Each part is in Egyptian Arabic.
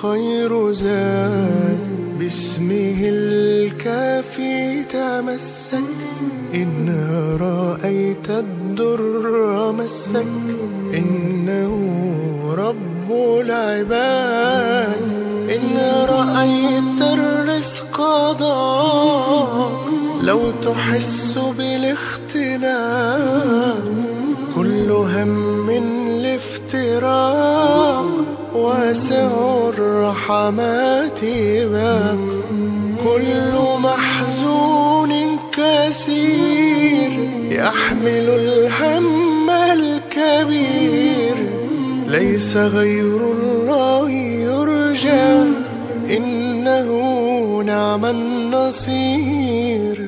خير زاد باسمه الكافي تمسك إن رأيت الدر مسك إنه رب العباد إن رأيت الرزق ضاق لو تحس بالاختلاف كل هم الافتراق واسع الرحمات باب كل محزون كثير يحمل الهم الكبير ليس غير الله يرجى إنه نعم النصير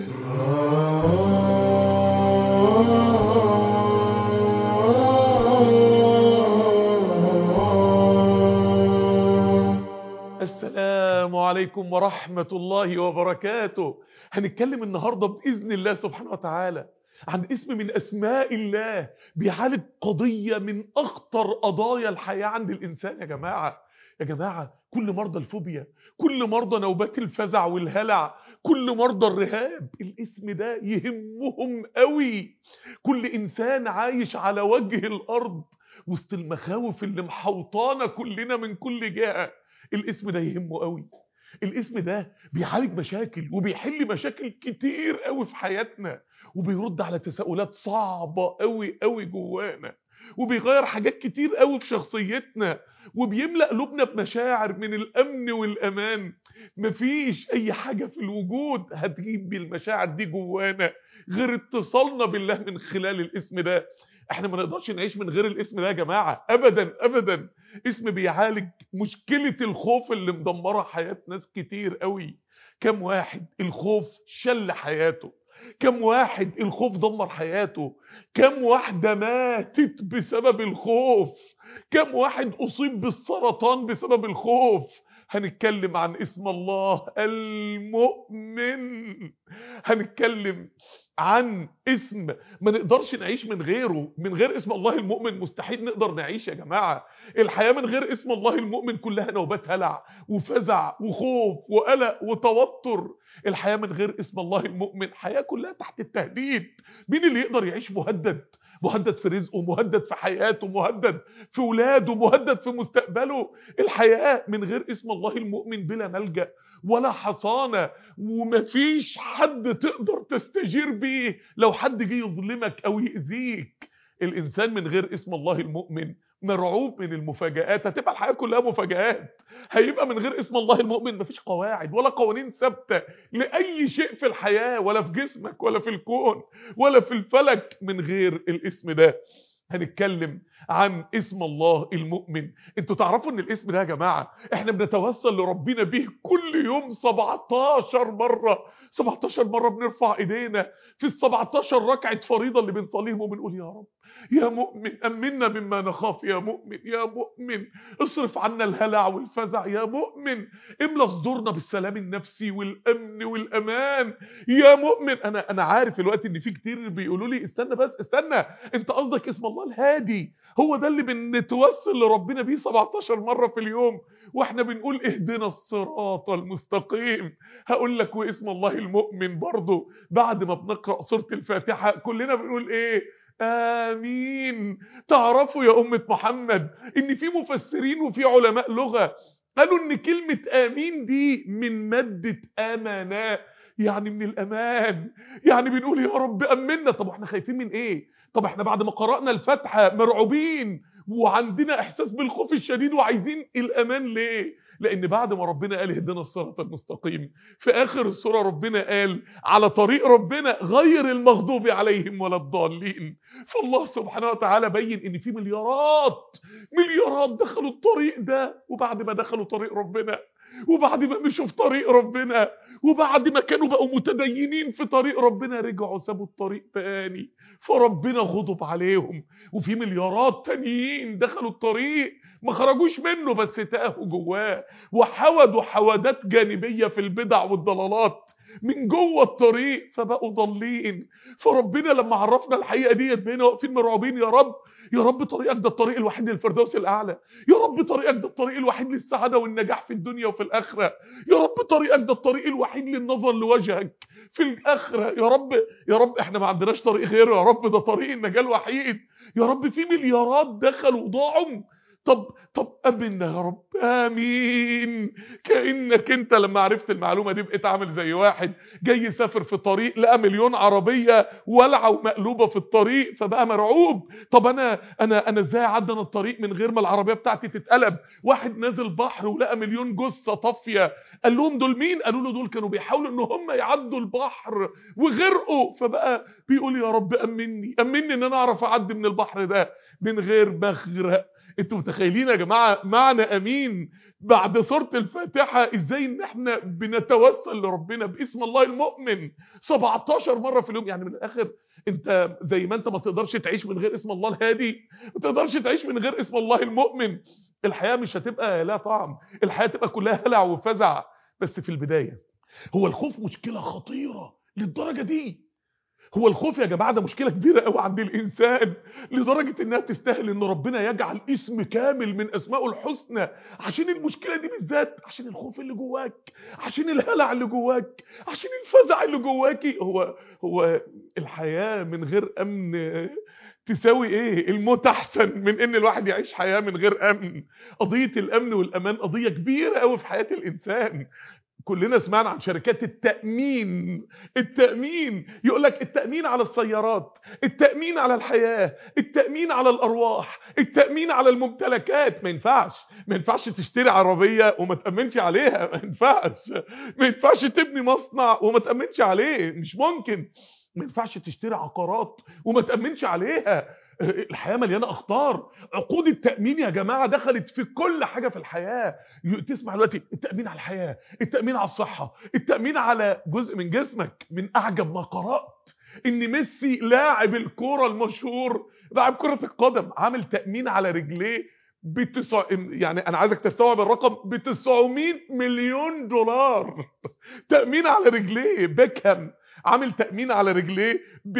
السلام عليكم ورحمة الله وبركاته هنتكلم النهاردة بإذن الله سبحانه وتعالى عن اسم من أسماء الله بيعالج قضية من أخطر قضايا الحياة عند الإنسان يا جماعة يا جماعة كل مرضى الفوبيا كل مرضى نوبات الفزع والهلع كل مرضى الرهاب الاسم ده يهمهم قوي كل إنسان عايش على وجه الأرض وسط المخاوف اللي محوطانا كلنا من كل جهة الاسم ده يهمه قوي الاسم ده بيعالج مشاكل وبيحل مشاكل كتير قوي في حياتنا وبيرد على تساؤلات صعبة قوي قوي جوانا وبيغير حاجات كتير قوي في شخصيتنا وبيملأ قلوبنا بمشاعر من الأمن والأمان مفيش أي حاجة في الوجود هتجيب المشاعر دي جوانا غير اتصالنا بالله من خلال الاسم ده احنا ما نقدرش نعيش من غير الاسم ده يا جماعة ابدا ابدا اسم بيعالج مشكلة الخوف اللي مدمرة حياة ناس كتير قوي كم واحد الخوف شل حياته كم واحد الخوف دمر حياته كم واحدة ماتت بسبب الخوف كم واحد أصيب بالسرطان بسبب الخوف هنتكلم عن اسم الله المؤمن هنتكلم عن اسم ما نقدرش نعيش من غيره من غير اسم الله المؤمن مستحيل نقدر نعيش يا جماعة الحياة من غير اسم الله المؤمن كلها نوبات هلع وفزع وخوف وقلق وتوتر الحياة من غير اسم الله المؤمن حياة كلها تحت التهديد مين اللي يقدر يعيش مهدد مهدد في رزقه مهدد في حياته مهدد في ولاده مهدد في مستقبله الحياة من غير اسم الله المؤمن بلا ملجأ ولا حصانة ومفيش حد تقدر تستجير بيه لو حد جه يظلمك او يأذيك الانسان من غير اسم الله المؤمن مرعوب من المفاجآت هتبقى الحياة كلها مفاجآت هيبقى من غير اسم الله المؤمن مفيش قواعد ولا قوانين ثابتة لأي شيء في الحياة ولا في جسمك ولا في الكون ولا في الفلك من غير الاسم ده هنتكلم عن اسم الله المؤمن انتوا تعرفوا ان الاسم ده يا جماعة احنا بنتوسل لربنا به كل يوم 17 مرة 17 مرة بنرفع ايدينا في ال 17 ركعة فريضة اللي بنصليهم وبنقول يا رب يا مؤمن أمنا مما نخاف يا مؤمن يا مؤمن اصرف عنا الهلع والفزع يا مؤمن املى صدورنا بالسلام النفسي والأمن والأمان يا مؤمن أنا أنا عارف الوقت إن في كتير بيقولوا لي استنى بس استنى أنت قصدك اسم الله الهادي هو ده اللي بنتوسل لربنا بيه 17 مرة في اليوم واحنا بنقول اهدنا الصراط المستقيم هقول لك واسم الله المؤمن برضه بعد ما بنقرأ سورة الفاتحة كلنا بنقول ايه آمين تعرفوا يا أمة محمد إن في مفسرين وفي علماء لغة قالوا إن كلمة آمين دي من مادة آمنا يعني من الأمان يعني بنقول يا رب أمنا طب احنا خايفين من إيه طب احنا بعد ما قرأنا الفاتحة مرعوبين وعندنا إحساس بالخوف الشديد وعايزين الأمان ليه لان بعد ما ربنا قال اهدنا الصراط المستقيم في اخر السوره ربنا قال على طريق ربنا غير المغضوب عليهم ولا الضالين فالله سبحانه وتعالى بين ان في مليارات مليارات دخلوا الطريق ده وبعد ما دخلوا طريق ربنا وبعد ما مشوا في طريق ربنا وبعد ما كانوا بقوا متدينين في طريق ربنا رجعوا سابوا الطريق تاني فربنا غضب عليهم وفي مليارات تانيين دخلوا الطريق ما خرجوش منه بس تاهوا جواه وحودوا حودات جانبية في البدع والضلالات من جوه الطريق فبقوا ضالين فربنا لما عرفنا الحقيقه ديت بقينا واقفين مرعوبين يا رب يا رب طريقك ده الطريق الوحيد للفردوس الاعلى يا رب طريقك ده الطريق الوحيد للسعاده والنجاح في الدنيا وفي الاخره يا رب طريقك ده الطريق الوحيد للنظر لوجهك في الاخره يا رب يا رب احنا ما عندناش طريق غيره يا رب ده طريق النجاه الوحيد يا رب في مليارات دخلوا وضاعوا طب طب امنا يا رب امين كانك انت لما عرفت المعلومه دي بقيت عامل زي واحد جاي يسافر في طريق لقى مليون عربيه ولعه ومقلوبه في الطريق فبقى مرعوب طب انا انا انا ازاي اعدي انا الطريق من غير ما العربيه بتاعتي تتقلب واحد نازل بحر ولقى مليون جثه طافيه قال لهم دول مين قالوا له دول كانوا بيحاولوا ان هم يعدوا البحر وغرقوا فبقى بيقول يا رب امني امني ان انا اعرف اعدي من البحر ده من غير ما اغرق انتوا متخيلين يا جماعه معنى امين بعد سوره الفاتحه ازاي ان احنا بنتوسل لربنا باسم الله المؤمن 17 مره في اليوم يعني من الاخر انت زي ما انت ما تقدرش تعيش من غير اسم الله الهادي ما تقدرش تعيش من غير اسم الله المؤمن الحياه مش هتبقى لها طعم الحياه تبقى كلها هلع وفزع بس في البدايه هو الخوف مشكله خطيره للدرجه دي هو الخوف يا جماعه ده مشكله كبيره قوي عند الانسان لدرجه انها تستاهل ان ربنا يجعل اسم كامل من اسمائه الحسنى عشان المشكله دي بالذات عشان الخوف اللي جواك عشان الهلع اللي جواك عشان الفزع اللي جواكي هو هو الحياه من غير امن تساوي ايه الموت احسن من ان الواحد يعيش حياه من غير امن قضيه الامن والامان قضيه كبيره قوي في حياه الانسان كلنا سمعنا عن شركات التأمين التأمين يقول لك التأمين على السيارات التأمين على الحياة التأمين على الأرواح التأمين على الممتلكات ما ينفعش ما ينفعش تشتري عربية وما تأمنش عليها ما ينفعش ما ينفعش تبني مصنع وما تأمنش عليه مش ممكن ما ينفعش تشتري عقارات وما تأمنش عليها الحياه مليانه اخطار عقود التامين يا جماعه دخلت في كل حاجه في الحياه تسمع دلوقتي التامين على الحياه التامين على الصحه التامين على جزء من جسمك من اعجب ما قرات ان ميسي لاعب الكوره المشهور لاعب كره القدم عامل تامين على رجليه بتسع... يعني انا عايزك تستوعب الرقم ب 900 مليون دولار تامين على رجليه بيكهام عامل تأمين على رجليه ب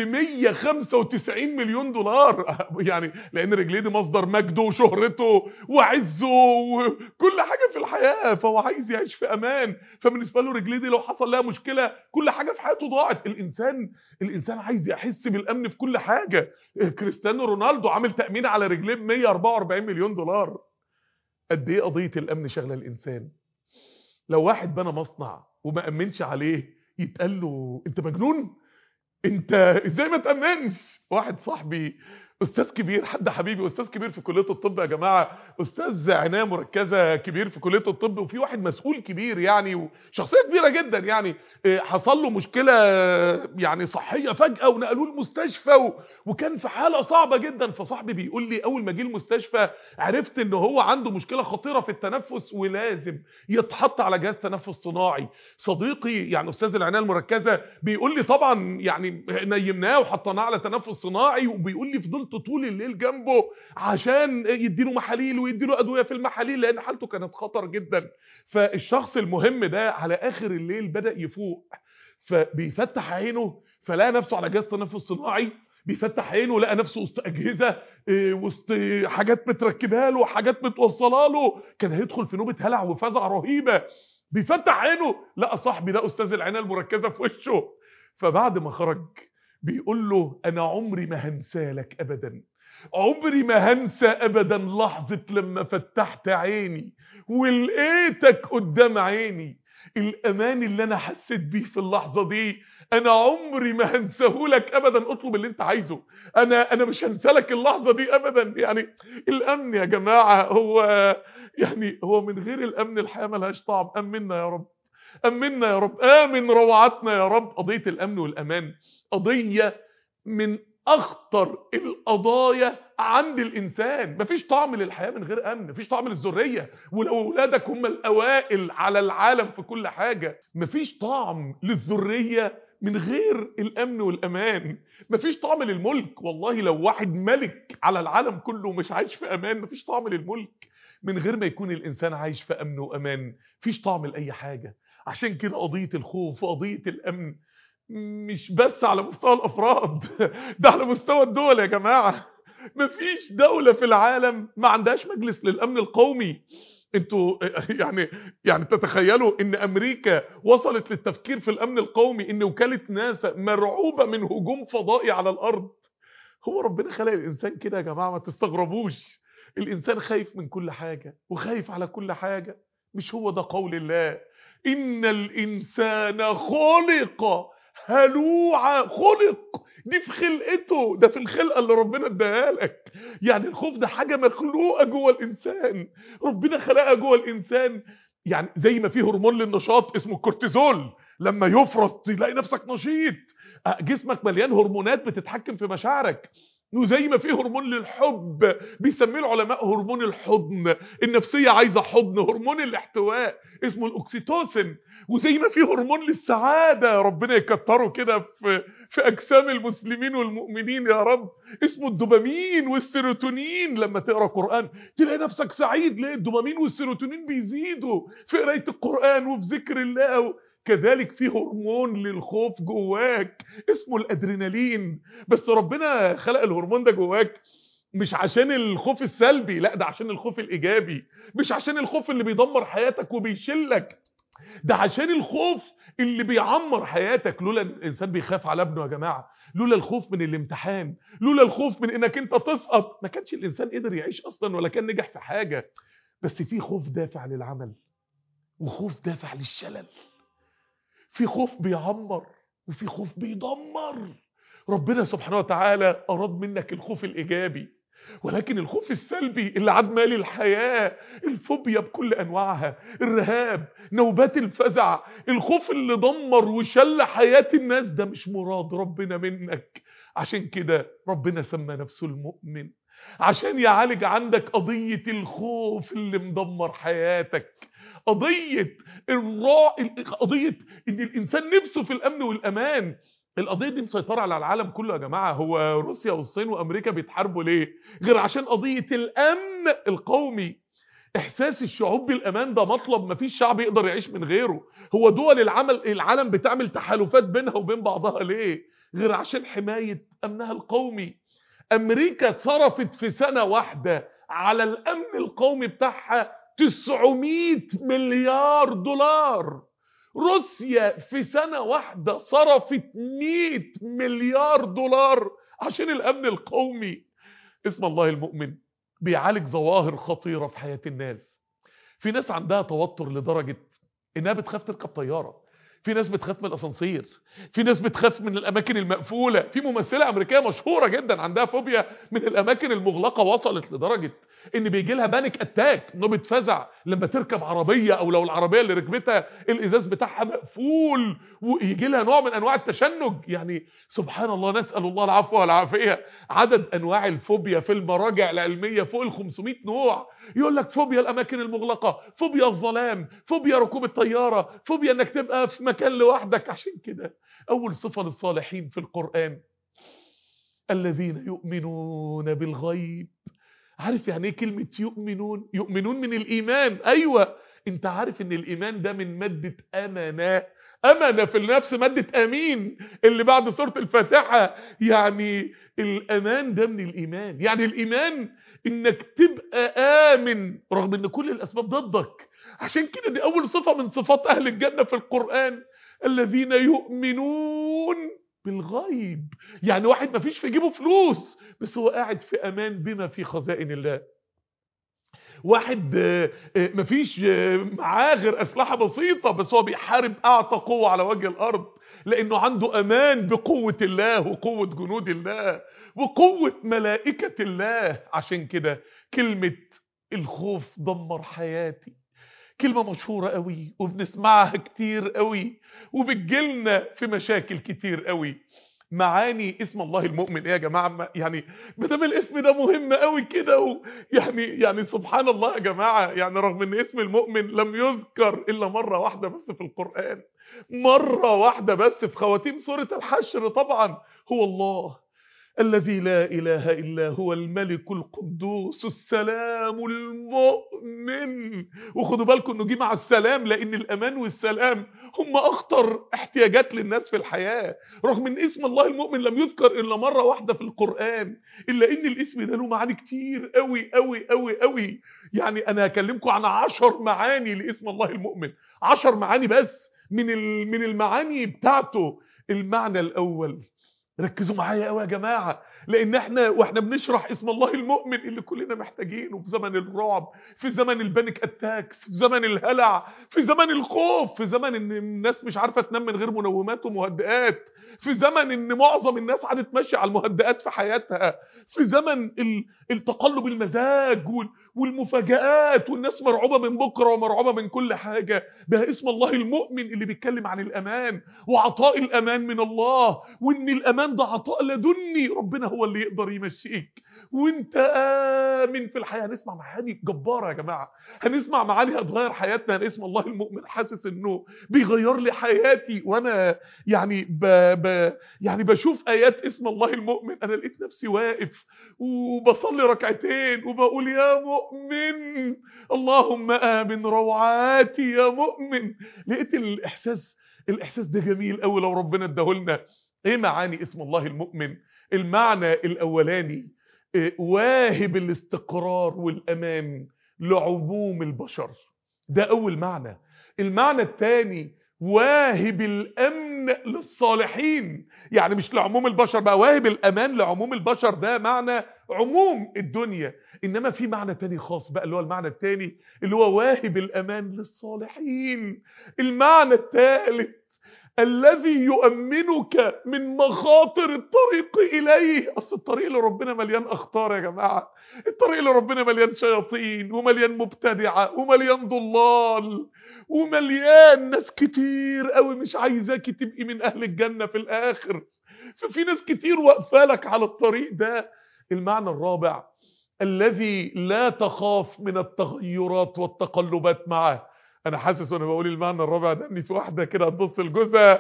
195 مليون دولار يعني لأن رجليه دي مصدر مجده وشهرته وعزه وكل حاجة في الحياة فهو عايز يعيش في أمان فبالنسبة له رجليه دي لو حصل لها مشكلة كل حاجة في حياته ضاعت الإنسان الإنسان عايز يحس بالأمن في كل حاجة كريستيانو رونالدو عامل تأمين على رجليه ب 144 مليون دولار قد إيه قضية الأمن شغلة الإنسان لو واحد بنى مصنع وما أمنش عليه يتقال له انت مجنون انت ازاي ما تامنش واحد صاحبي استاذ كبير حد حبيبي استاذ كبير في كليه الطب يا جماعه استاذ عنايه مركزه كبير في كليه الطب وفي واحد مسؤول كبير يعني وشخصيه كبيره جدا يعني حصل له مشكله يعني صحيه فجاه ونقلوه المستشفى و... وكان في حاله صعبه جدا فصاحبي بيقول لي اول ما جه المستشفى عرفت ان هو عنده مشكله خطيره في التنفس ولازم يتحط على جهاز تنفس صناعي صديقي يعني استاذ العنايه المركزه بيقول لي طبعا يعني نيمناه وحطيناه على تنفس صناعي وبيقول لي فضلت طول الليل جنبه عشان يديله محاليل ويديله ادويه في المحاليل لان حالته كانت خطر جدا فالشخص المهم ده على اخر الليل بدا يفوق فبيفتح عينه فلقى نفسه على جهاز تنفس صناعي بيفتح عينه لقى نفسه وسط اجهزه وسط حاجات متركبه له وحاجات متوصله له كان هيدخل في نوبه هلع وفزع رهيبه بيفتح عينه لقى صاحبي ده استاذ العنايه المركزه في وشه فبعد ما خرج بيقول له انا عمري ما هنسالك ابدا عمري ما هنسى ابدا لحظه لما فتحت عيني ولقيتك قدام عيني الامان اللي انا حسيت بيه في اللحظه دي انا عمري ما هنساهولك ابدا اطلب اللي انت عايزه انا انا مش هنسالك اللحظه دي ابدا يعني الامن يا جماعه هو يعني هو من غير الامن الحياه ملهاش طعم امنا يا رب امنا يا رب امن روعتنا يا رب قضيه الامن والامان قضيه من اخطر القضايا عند الانسان مفيش طعم للحياه من غير امن مفيش طعم للذريه ولو اولادك هم الاوائل على العالم في كل حاجه مفيش طعم للذريه من غير الامن والامان مفيش طعم للملك والله لو واحد ملك على العالم كله مش عايش في امان مفيش طعم للملك من غير ما يكون الانسان عايش في امن وامان مفيش طعم لاي حاجه عشان كده قضية الخوف وقضية الأمن مش بس على مستوى الأفراد ده على مستوى الدول يا جماعة مفيش دولة في العالم ما عندهاش مجلس للأمن القومي انتوا يعني يعني تتخيلوا ان امريكا وصلت للتفكير في الامن القومي ان وكالة ناسا مرعوبة من هجوم فضائي على الارض هو ربنا خلق الانسان كده يا جماعة ما تستغربوش الانسان خايف من كل حاجة وخايف على كل حاجة مش هو ده قول الله ان الانسان خلق هلوعا خلق دي في خلقته ده في الخلقه اللي ربنا اداها لك يعني الخوف ده حاجه مخلوقه جوه الانسان ربنا خلقها جوه الانسان يعني زي ما في هرمون للنشاط اسمه الكورتيزول لما يفرز تلاقي نفسك نشيط جسمك مليان هرمونات بتتحكم في مشاعرك وزي ما في هرمون للحب بيسميه العلماء هرمون الحضن النفسيه عايزه حضن هرمون الاحتواء اسمه الاكسيتوسين وزي ما في هرمون للسعاده ربنا يكتره كده في في اجسام المسلمين والمؤمنين يا رب اسمه الدوبامين والسيروتونين لما تقرا قران تلاقي نفسك سعيد ليه الدوبامين والسيروتونين بيزيدوا في قرايه القران وفي ذكر الله كذلك في هرمون للخوف جواك اسمه الادرينالين بس ربنا خلق الهرمون ده جواك مش عشان الخوف السلبي لا ده عشان الخوف الايجابي مش عشان الخوف اللي بيدمر حياتك وبيشلك ده عشان الخوف اللي بيعمر حياتك لولا الانسان بيخاف على ابنه يا جماعه لولا الخوف من الامتحان لولا الخوف من انك انت تسقط ما كانش الانسان قدر يعيش اصلا ولا كان نجح في حاجه بس في خوف دافع للعمل وخوف دافع للشلل في خوف بيعمر وفي خوف بيدمر ربنا سبحانه وتعالى أراد منك الخوف الإيجابي ولكن الخوف السلبي اللي عاد مالي الحياة الفوبيا بكل أنواعها الرهاب نوبات الفزع الخوف اللي دمر وشل حياة الناس ده مش مراد ربنا منك عشان كده ربنا سمى نفسه المؤمن عشان يعالج عندك قضية الخوف اللي مدمر حياتك قضية الرا... قضية ان الانسان نفسه في الامن والامان القضية دي مسيطرة على العالم كله يا جماعة هو روسيا والصين وامريكا بيتحاربوا ليه غير عشان قضية الامن القومي احساس الشعوب بالامان ده مطلب مفيش شعب يقدر يعيش من غيره هو دول العمل العالم بتعمل تحالفات بينها وبين بعضها ليه غير عشان حماية امنها القومي امريكا صرفت في سنة واحدة على الامن القومي بتاعها 900 مليار دولار روسيا في سنة واحدة صرفت 100 مليار دولار عشان الامن القومي اسم الله المؤمن بيعالج ظواهر خطيرة في حياة الناس في ناس عندها توتر لدرجة انها بتخاف تركب طيارة في ناس بتخاف من الاسانسير في ناس بتخاف من الاماكن المقفوله في ممثله امريكيه مشهوره جدا عندها فوبيا من الاماكن المغلقه وصلت لدرجه ان بيجي لها بانيك اتاك نوبه فزع لما تركب عربيه او لو العربيه اللي ركبتها الازاز بتاعها مقفول ويجي لها نوع من انواع التشنج يعني سبحان الله نسال الله العفو والعافيه عدد انواع الفوبيا في المراجع العلميه فوق ال 500 نوع يقول لك فوبيا الاماكن المغلقه فوبيا الظلام فوبيا ركوب الطياره فوبيا انك تبقى في مكان لوحدك عشان كده اول صفه للصالحين في القران الذين يؤمنون بالغيب عارف يعني ايه كلمه يؤمنون يؤمنون من الايمان ايوه انت عارف ان الايمان ده من ماده امانه امانه في النفس ماده امين اللي بعد سوره الفاتحه يعني الامان ده من الايمان يعني الايمان انك تبقى امن رغم ان كل الاسباب ضدك عشان كده دي اول صفه من صفات اهل الجنه في القران الذين يؤمنون بالغيب يعني واحد ما فيش في جيبه فلوس بس هو قاعد في امان بما في خزائن الله واحد ما فيش معاه غير اسلحه بسيطه بس هو بيحارب اعطى قوه على وجه الارض لانه عنده امان بقوه الله وقوه جنود الله وقوه ملائكه الله عشان كده كلمه الخوف دمر حياتي كلمة مشهورة قوي وبنسمعها كتير قوي وبتجيلنا في مشاكل كتير قوي معاني اسم الله المؤمن ايه يا جماعه يعني ما دام الاسم ده مهم قوي كده ويعني يعني سبحان الله يا جماعه يعني رغم ان اسم المؤمن لم يذكر الا مره واحده بس في القران مره واحده بس في خواتيم سوره الحشر طبعا هو الله الذي لا إله إلا هو الملك القدوس السلام المؤمن وخدوا بالكم انه جه مع السلام لان الامان والسلام هم اخطر احتياجات للناس في الحياة رغم ان اسم الله المؤمن لم يذكر الا مرة واحدة في القرآن الا ان الاسم ده له معاني كتير قوي قوي قوي قوي يعني انا هكلمكم عن عشر معاني لاسم الله المؤمن عشر معاني بس من من المعاني بتاعته المعنى الاول ركزوا معايا قوي يا جماعه لان احنا واحنا بنشرح اسم الله المؤمن اللي كلنا محتاجينه في زمن الرعب في زمن البانيك اتاكس في زمن الهلع في زمن الخوف في زمن ان الناس مش عارفه تنام من غير منومات ومهدئات في زمن ان معظم الناس قعدت ماشيه على المهدئات في حياتها في زمن التقلب المزاج والمفاجآت والناس مرعوبه من بكره ومرعوبه من كل حاجه ده اسم الله المؤمن اللي بيتكلم عن الامان وعطاء الامان من الله وان الامان ده عطاء لدني ربنا هو اللي يقدر يمشيك وانت امن في الحياه هنسمع معاني جباره يا جماعه هنسمع معاني هتغير حياتنا هنسم الله المؤمن حاسس انه بيغير لي حياتي وانا يعني ب... ب... يعني بشوف ايات اسم الله المؤمن انا لقيت نفسي واقف وبصلي ركعتين وبقول يا مؤمن اللهم امن روعاتي يا مؤمن لقيت الاحساس الاحساس ده جميل قوي لو ربنا اداهولنا ايه معاني اسم الله المؤمن المعنى الاولاني واهب الاستقرار والامان لعموم البشر ده اول معنى المعنى الثاني واهب الامن للصالحين يعني مش لعموم البشر بقى واهب الامان لعموم البشر ده معنى عموم الدنيا انما في معنى تاني خاص بقى اللي هو المعنى التاني اللي هو واهب الامان للصالحين المعنى الثالث الذي يؤمنك من مخاطر الطريق إليه أصل الطريق اللي ربنا مليان أخطار يا جماعة الطريق اللي ربنا مليان شياطين ومليان مبتدعة ومليان ضلال ومليان ناس كتير قوي مش عايزاكي تبقي من أهل الجنة في الآخر ففي ناس كتير واقفالك على الطريق ده المعنى الرابع الذي لا تخاف من التغيرات والتقلبات معه انا حاسس وانا بقول المعنى الرابع ده ان في واحده كده هتبص لجوزها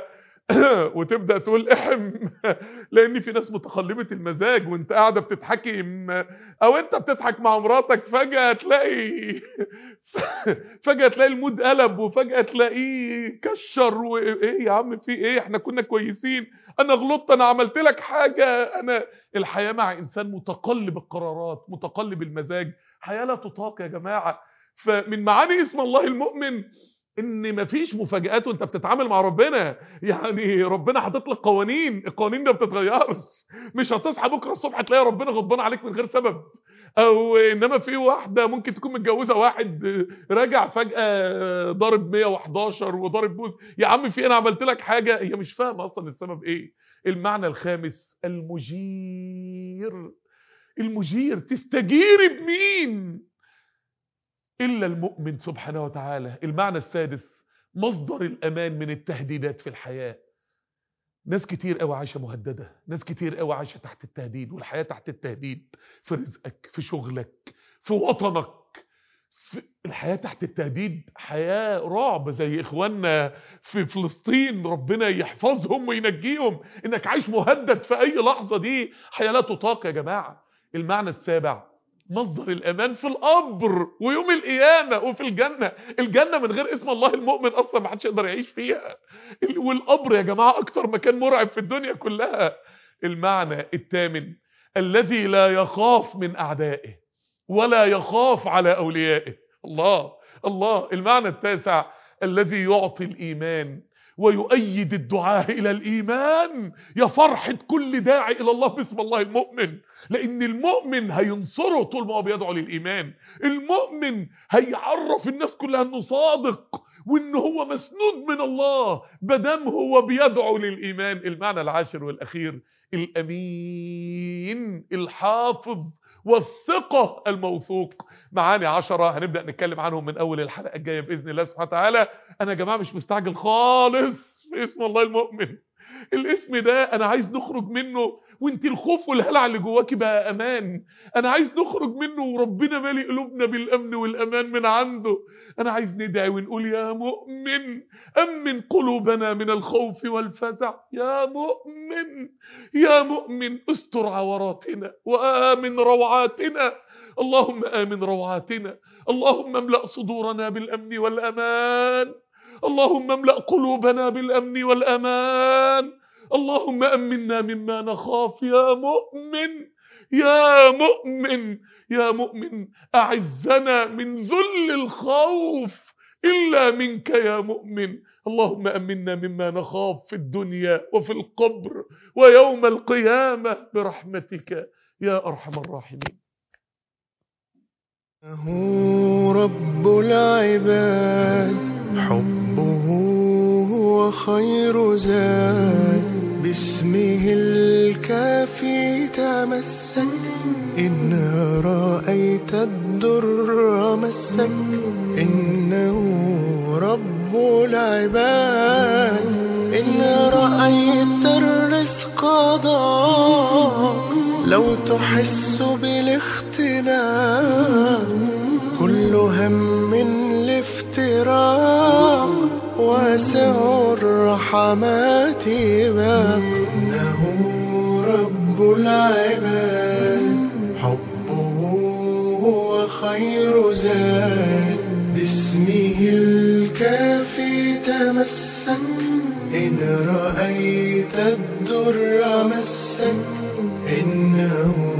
وتبدا تقول احم لان في ناس متقلبه المزاج وانت قاعده بتضحكي او انت بتضحك مع مراتك فجاه تلاقي فجاه تلاقي المود قلب وفجاه تلاقيه كشر وايه يا عم في ايه احنا كنا كويسين انا غلطت انا عملت لك حاجه انا الحياه مع انسان متقلب القرارات متقلب المزاج حياه لا تطاق يا جماعه فمن معاني اسم الله المؤمن ان مفيش مفاجآت وانت بتتعامل مع ربنا يعني ربنا حاطط لك قوانين القوانين دي ما بتتغيرش مش هتصحى بكره الصبح تلاقي ربنا غضبان عليك من غير سبب او انما في واحده ممكن تكون متجوزه واحد راجع فجاه ضارب 111 وضارب بوز يا عم في انا عملت لك حاجه هي مش فاهمه اصلا السبب ايه المعنى الخامس المجير المجير تستجير بمين إلا المؤمن سبحانه وتعالى المعنى السادس مصدر الأمان من التهديدات في الحياة ناس كتير قوي عايشة مهددة ناس كتير قوي عايشة تحت التهديد والحياة تحت التهديد في رزقك في شغلك في وطنك في الحياة تحت التهديد حياة رعب زي إخواننا في فلسطين ربنا يحفظهم وينجيهم إنك عايش مهدد في أي لحظة دي حياة لا تطاق يا جماعة المعنى السابع مصدر الامان في القبر ويوم القيامه وفي الجنه الجنه من غير اسم الله المؤمن اصلا ما حدش يقدر يعيش فيها والقبر يا جماعه اكتر مكان مرعب في الدنيا كلها المعنى الثامن الذي لا يخاف من اعدائه ولا يخاف على اوليائه الله الله المعنى التاسع الذي يعطي الايمان ويؤيد الدعاء الى الايمان يا فرحه كل داعي الى الله باسم الله المؤمن لان المؤمن هينصره طول ما هو بيدعو للايمان المؤمن هيعرف الناس كلها انه صادق وان هو مسنود من الله بدم هو بيدعو للايمان المعنى العاشر والاخير الامين الحافظ والثقة الموثوق معاني عشرة هنبدأ نتكلم عنهم من أول الحلقة الجاية بإذن الله سبحانه وتعالى أنا يا جماعة مش مستعجل خالص في اسم الله المؤمن الاسم ده انا عايز نخرج منه وانت الخوف والهلع اللي جواكي بقى امان انا عايز نخرج منه وربنا مالي قلوبنا بالامن والامان من عنده انا عايز ندعي ونقول يا مؤمن امن قلوبنا من الخوف والفزع يا مؤمن يا مؤمن استر عوراتنا وامن روعاتنا اللهم امن روعاتنا اللهم املا صدورنا بالامن والامان اللهم املا قلوبنا بالامن والامان اللهم امنا مما نخاف يا مؤمن يا مؤمن يا مؤمن اعزنا من ذل الخوف الا منك يا مؤمن اللهم امنا مما نخاف في الدنيا وفي القبر ويوم القيامه برحمتك يا ارحم الراحمين هو رب العباد حبه هو خير زاد باسمه الكافي تمسك إن رأيت الدر مسك إنه رب العباد إن رأيت الرزق ضاق لو تحس بالاختناق كل هم الافتراق واسع الرحمات باب إنه رب العباد حبه هو خير زاد باسمه الكافي تمسك إن رأيت الدر مسك إنه